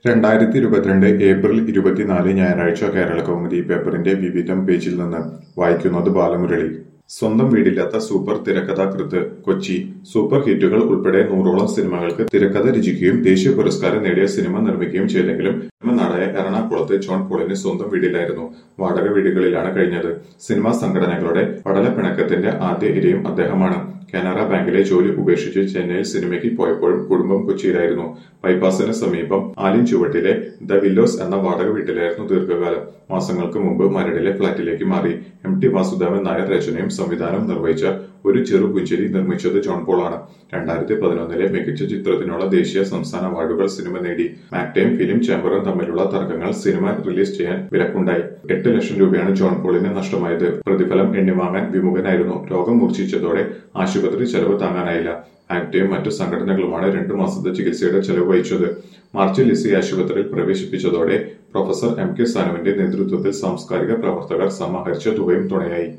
രണ്ടായിരത്തി ഇരുപത്തിരണ്ട് ഏപ്രിൽ ഇരുപത്തിനാല് ഞായറാഴ്ച കേരള കൗമുദി പേപ്പറിന്റെ വിവിധം പേജിൽ നിന്ന് വായിക്കുന്നത് ബാലമുരളി സ്വന്തം വീടില്ലാത്ത സൂപ്പർ തിരക്കഥാകൃത്ത് കൊച്ചി സൂപ്പർ ഹിറ്റുകൾ ഉൾപ്പെടെ നൂറോളം സിനിമകൾക്ക് തിരക്കഥ രചിക്കുകയും ദേശീയ പുരസ്കാരം നേടിയ സിനിമ നിർമ്മിക്കുകയും ചെയ്തെങ്കിലും നാടായ എറണാകുളത്ത് ജോൺ പോളിന് സ്വന്തം വീടില്ലായിരുന്നു വാടക വീടുകളിലാണ് കഴിഞ്ഞത് സിനിമാ സംഘടനകളുടെ പടലപ്പിണക്കത്തിന്റെ ആദ്യ ഇരയും അദ്ദേഹമാണ് കാനറ ബാങ്കിലെ ജോലി ഉപേക്ഷിച്ച് ചെന്നൈയിൽ സിനിമയ്ക്ക് പോയപ്പോഴും കുടുംബം കൊച്ചിയിലായിരുന്നു ബൈപ്പാസിന് സമീപം ആലിൻ ചുവട്ടിലെ ദ വില്ലോസ് എന്ന വാടക വീട്ടിലായിരുന്നു ദീർഘകാലം മാസങ്ങൾക്ക് മുമ്പ് മരടിലെ ഫ്ളാറ്റിലേക്ക് മാറി എം ടി വാസുദേവൻ നായർ രചനയും സംവിധാനവും നിർവഹിച്ച ഒരു ചെറു പുഞ്ചിരി നിർമ്മിച്ചത് ജോൺ പോളാണ് രണ്ടായിരത്തി പതിനൊന്നിലെ മികച്ച ചിത്രത്തിനുള്ള ദേശീയ സംസ്ഥാന അവാർഡുകൾ സിനിമ നേടി മാക്ടൈം ഫിലിം ചേംബറും തമ്മിലുള്ള തർക്കങ്ങൾ സിനിമ റിലീസ് ചെയ്യാൻ വിലക്കുണ്ടായി എട്ട് ലക്ഷം രൂപയാണ് ജോൺ പോളിന് നഷ്ടമായത് പ്രതിഫലം എണ്ണിവാങ്ങാൻ വിമുഖനായിരുന്നു രോഗം മൂർച്ഛിച്ചതോടെ ആശുപത്രി ചെലവ് താങ്ങാനായില്ല ആക്ടയും മറ്റു സംഘടനകളുമാണ് രണ്ടു മാസത്തെ ചികിത്സയുടെ ചെലവ് വഹിച്ചത് മാർച്ചിൽ ലിസി ആശുപത്രിയിൽ പ്രവേശിപ്പിച്ചതോടെ പ്രൊഫസർ എം കെ സാനുവിന്റെ നേതൃത്വത്തിൽ സാംസ്കാരിക പ്രവർത്തകർ സമാഹരിച്ച തുകയും തുണയായി